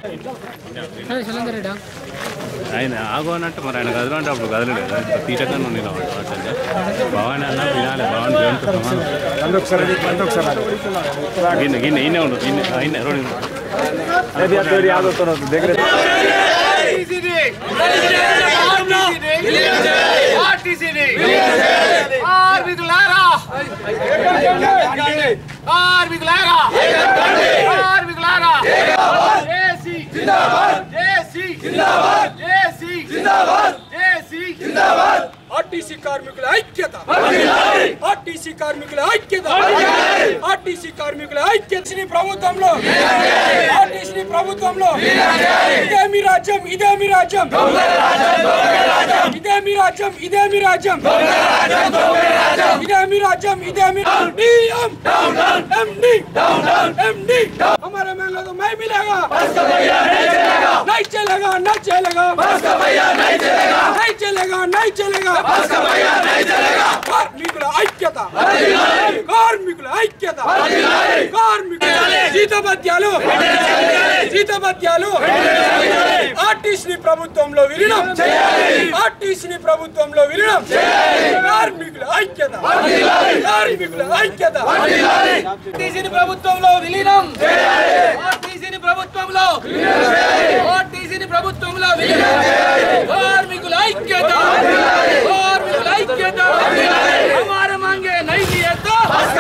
ఆయన ఆగు అని అంటే మరి ఆయన కదలు అంటే అప్పుడు కదలలేదు కదా ఇంత తీటకన్నా నిలబడు అట్లా భవాని అన్న వినాలి భవాని దేవునితో సమానం గిన్నె గిన్నె ఈయనే ఉండదు గిన్నె అయిన రోడ్డు కార్మికులారా కార్మికులారా కార్మికులారా జేసీ జిందాబాద్ జేసీ జిందాబాద్ జేసీ జిందాబాద్ జేసీ జిందాబాద్ ఆర్టీసీ కార్మికుల ఐక్యత ఆర్టీసీ కార్మికుల ఐక్యత ఆర్టీసీ కార్మికుల ఐక్యత ఈ ప్రభుత్వంలో ఆర్టీసీ ప్రభుత్వంలో ఇదే మీ రాజ్యం ఇదే మీ రాజ్యం ఇదే మీ రాజ్యం ఇదే మీ రాజ్యం ఇదే మీ రాజ్యం ఇదే మీ डीएम एमडी एमडी हमारे महंगा तो मैं मिलेगा नहीं चलेगा नहीं चलेगा नहीं चलेगा नहीं चलेगा కార్మికుల ఐక్యత కార్మికుల ఐక్యత కార్మికుల జీతభత్యాలు జీతభత్యాలు ఆర్టీసీ ప్రభుత్వంలో విలీనం ఆర్టీసీ ప్రభుత్వంలో విలీనం కార్మికుల ఐక్యత కార్మికుల ఐక్యత ఆర్టీసీ ప్రభుత్వంలో విలీనం ఆర్టీసీ ప్రభుత్వంలో ఆర్టీసీ ప్రభుత్వంలో విలీనం కార్మికుల ఐక్యత కార్మికుల ఐక్యత हमारे मांगे नहीं दिए तो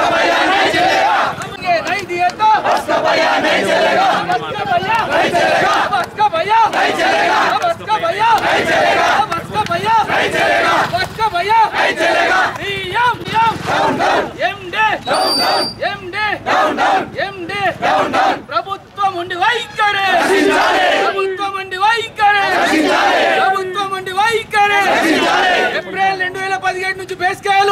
मांगे नहीं दिए तो बस का भैया नहीं चलेगा बस का भैया नहीं चलेगा बस का भैया नहीं चलेगा बस का भैया नहीं चलेगा बस का भैया नहीं चलेगा बस का भैया नहीं चलेगा CM CM down down MD down down MD down down MD down down ప్రభుత్వం ఉండి వైఖరే ప్రభుత్వం ఉండి వైఖరే ప్రభుత్వం ఉండి వైఖరే ఏప్రిల్ రెండు వేల పదిహేడు నుంచి బేస్కాయలు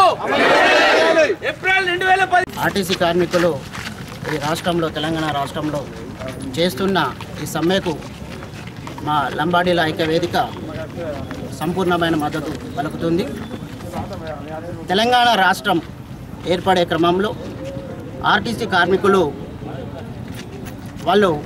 ఏప్రిల్ రెండు వేల పది ఆర్టీసీ కార్మికులు ఈ రాష్ట్రంలో తెలంగాణ రాష్ట్రంలో చేస్తున్న ఈ సమ్మెకు మా లంబాడీల ఐక్య వేదిక సంపూర్ణమైన మద్దతు పలుకుతుంది తెలంగాణ రాష్ట్రం ఏర్పడే క్రమంలో ఆర్టీసీ కార్మికులు వాళ్ళు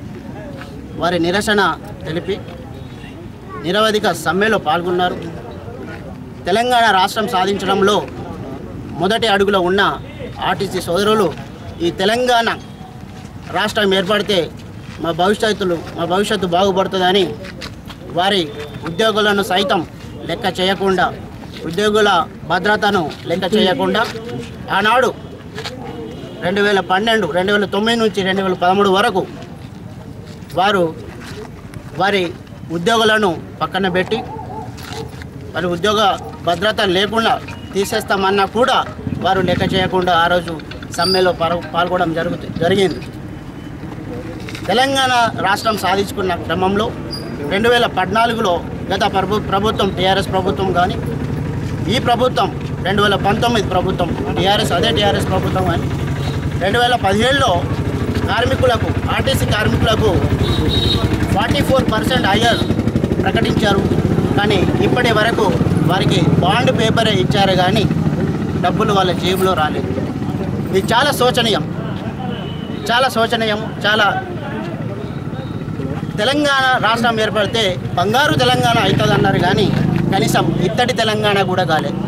వారి నిరసన తెలిపి నిరవధిక సమ్మెలో పాల్గొన్నారు తెలంగాణ రాష్ట్రం సాధించడంలో మొదటి అడుగులో ఉన్న ఆర్టీసీ సోదరులు ఈ తెలంగాణ రాష్ట్రం ఏర్పడితే మా భవిష్యత్తులు మా భవిష్యత్తు బాగుపడుతుందని వారి ఉద్యోగులను సైతం లెక్క చేయకుండా ఉద్యోగుల భద్రతను లెక్క చేయకుండా ఆనాడు రెండు వేల పన్నెండు రెండు వేల తొమ్మిది నుంచి రెండు వేల పదమూడు వరకు వారు వారి ఉద్యోగులను పక్కన పెట్టి వారి ఉద్యోగ భద్రత లేకుండా తీసేస్తామన్నా కూడా వారు లెక్క చేయకుండా ఆ రోజు సమ్మెలో పాల్- పాల్గొనడం జరుగుతు జరిగింది తెలంగాణ రాష్ట్రం సాధించుకున్న క్రమంలో రెండు వేల పద్నాలుగులో గత ప్రభు ప్రభుత్వం టీఆర్ఎస్ ప్రభుత్వం కానీ ఈ ప్రభుత్వం రెండు వేల పంతొమ్మిది ప్రభుత్వం టీఆర్ఎస్ అదే టీఆర్ఎస్ ప్రభుత్వం కానీ రెండు వేల పదిహేడులో కార్మికులకు ఆర్టీసీ కార్మికులకు ఫార్టీ ఫోర్ పర్సెంట్ హయ్యర్ ప్రకటించారు కానీ ఇప్పటి వరకు వారికి బాండ్ పేపరే ఇచ్చారు కానీ డబ్బులు వాళ్ళ జేబులో రాలేదు ఇది చాలా శోచనీయం చాలా శోచనీయం చాలా తెలంగాణ రాష్ట్రం ఏర్పడితే బంగారు తెలంగాణ అవుతుంది అన్నారు కానీ కనీసం ఇత్తడి తెలంగాణ కూడా కాలేదు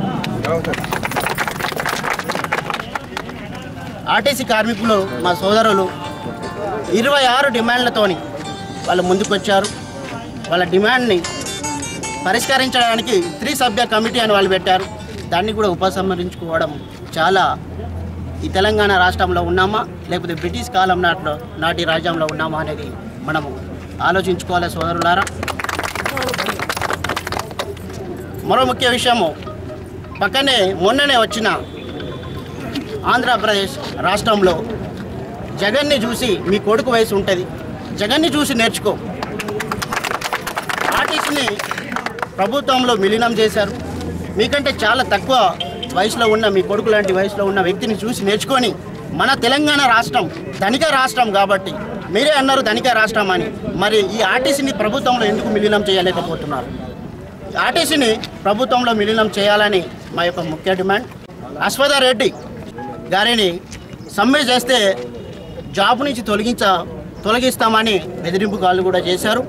ఆర్టీసీ కార్మికులు మా సోదరులు ఇరవై ఆరు డిమాండ్లతోని వాళ్ళు ముందుకొచ్చారు వాళ్ళ డిమాండ్ని పరిష్కరించడానికి త్రీ సభ్య కమిటీ అని వాళ్ళు పెట్టారు దాన్ని కూడా ఉపసంహరించుకోవడం చాలా ఈ తెలంగాణ రాష్ట్రంలో ఉన్నామా లేకపోతే బ్రిటిష్ కాలం నాటిలో నాటి రాజ్యంలో ఉన్నామా అనేది మనము ఆలోచించుకోవాలి సోదరులారా మరో ముఖ్య విషయము పక్కనే మొన్ననే వచ్చిన ఆంధ్రప్రదేశ్ రాష్ట్రంలో జగన్ని చూసి మీ కొడుకు వయసు ఉంటుంది జగన్ని చూసి నేర్చుకో ఆర్టిస్ట్ని ప్రభుత్వంలో విలీనం చేశారు మీకంటే చాలా తక్కువ వయసులో ఉన్న మీ కొడుకు లాంటి వయసులో ఉన్న వ్యక్తిని చూసి నేర్చుకొని మన తెలంగాణ రాష్ట్రం ధనిక రాష్ట్రం కాబట్టి మీరే అన్నారు ధనిక రాష్ట్రం అని మరి ఈ ఆర్టీసీని ప్రభుత్వంలో ఎందుకు విలీనం చేయలేకపోతున్నారు ఆర్టీసీని ప్రభుత్వంలో విలీనం చేయాలని మా యొక్క ముఖ్య డిమాండ్ అశ్వథ రెడ్డి గారిని సమ్మె చేస్తే జాబ్ నుంచి తొలగించ తొలగిస్తామని బెదిరింపు కాళ్ళు కూడా చేశారు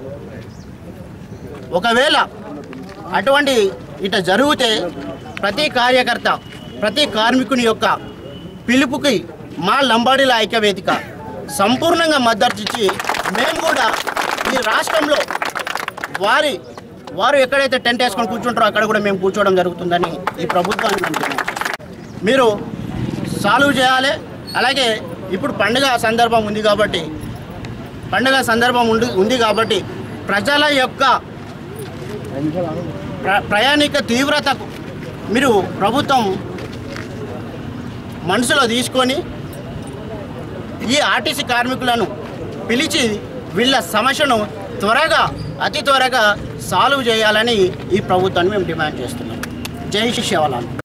ఒకవేళ అటువంటి ఇట జరిగితే ప్రతి కార్యకర్త ప్రతి కార్మికుని యొక్క పిలుపుకి మా లంబాడీల ఐక్యవేదిక సంపూర్ణంగా మద్దతు ఇచ్చి మేము కూడా ఈ రాష్ట్రంలో వారి వారు ఎక్కడైతే టెంట్ వేసుకొని కూర్చుంటారో అక్కడ కూడా మేము కూర్చోవడం జరుగుతుందని ఈ ప్రభుత్వాన్ని అంటున్నాం మీరు సాల్వ్ చేయాలి అలాగే ఇప్పుడు పండుగ సందర్భం ఉంది కాబట్టి పండుగ సందర్భం ఉంది ఉంది కాబట్టి ప్రజల యొక్క ప్ర- ప్రయాణిక తీవ్రతకు మీరు ప్రభుత్వం మనసులో తీసుకొని ఈ ఆర్టీసీ కార్మికులను పిలిచి వీళ్ళ సమస్యను త్వరగా అతి త్వరగా సాల్వ్ చేయాలని ఈ ప్రభుత్వాన్ని మేము డిమాండ్ చేస్తున్నాం జై శిష్యవలాలు